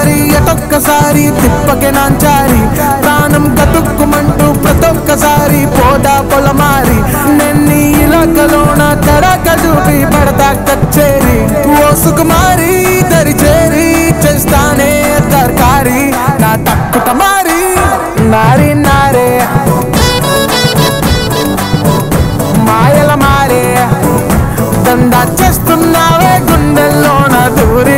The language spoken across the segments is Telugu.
నారి ఎటొక్కసారి తిప్పకే నాంచారి ప్రాణం గతుక్కుమంటూ ప్రతొక్కసారి పోదా పొలమారి నెన్ని ఇలాకలోన తడక చూపి పడతా కచ్చేరి ఓ సుకుమారి దరి చేరి చేస్తానే తర్కారి నా తక్కుట మారి నారి నారే మాయల మారే దందా చేస్తున్నావే గుండెల్లోన దూరి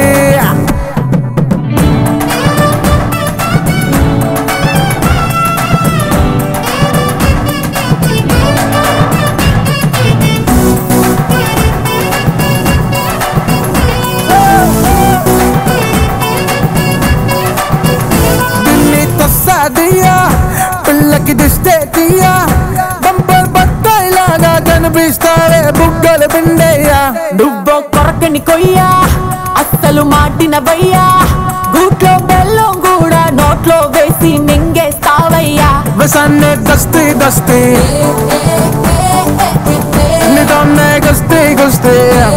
పిల్లి తస్సాదియా పిల్లకి దిస్తే తీయా బంపర్ బత్తాయిలాగా కనిపిస్తారే బుగ్గలు పిండయ్యా నువ్వో కొరకని కొయ్యా అస్సలు మాటిన వయ్యా గూట్లో బెల్లం కూడా నోట్లో వేసి మింగేస్తావయ్యా విసన్నే దస్తి దస్తి నిదాన్నే గస్తీ గుస్తీ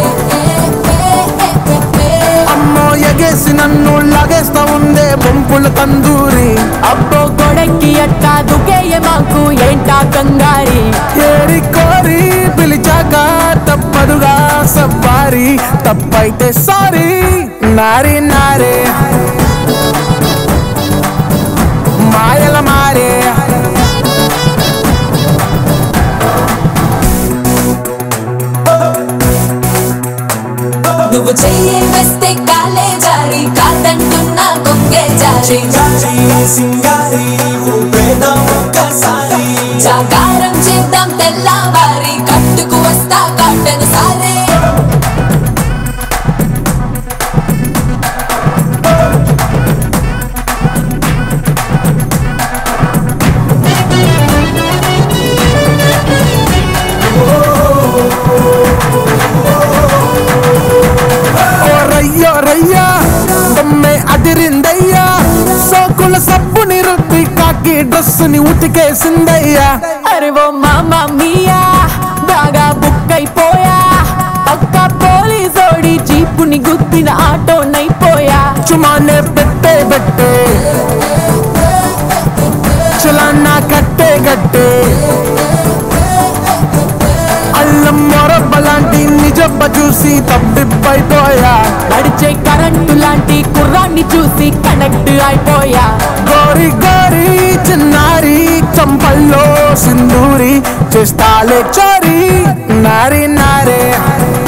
అమ్మో ఎగేసి నన్ను లాగేస్తా ఉందే బొంపుల తందూరి అబ్బో గొడక్కి అట్టా దుకేయ మాకు ఏంటా కంగారి ఏరి కోరి పిలిచాక తప్పదుగా సవ్వారి తప్పైతే సారీ నారి నారే మాయల మారే నువ్వు చెయ్యి వేస్తే కాలే జారి కాదంటున్నా కొంగే జారి సింగారి ఊపేదాం ఒక్కసారి జాగారం చేద్దాం తెల్లవారి కట్టుకు వస్తా కాటను సారే ఓ రయ్యో రయ్యా దమ్మే అదిరిందయ్యా సోకుల సబ్బుని రుద్ది కాకి డ్రెస్సుని ఉతికేసిందయ్యా అరే ఓ మామా మియా బాగా బుక్ అయిపోయా పక్క పోలీసోడి జీపుని గుద్దిన ఆటో నైపోయా చుమానే పెట్టే పెట్టే చలానా కట్టే కట్టే అల్లం మొరబ్బలాంటి నిజబ్బ చూసి తబ్బిబ్బైపోయా నడిచే కరెంటు లాంటి కుర్రాన్ని చూసి కనెక్ట్ అయిపోయా గోరి గోరి చిన్నారి చంపల్లో సింధూరి చేస్తాలే చోరీ నారి నారే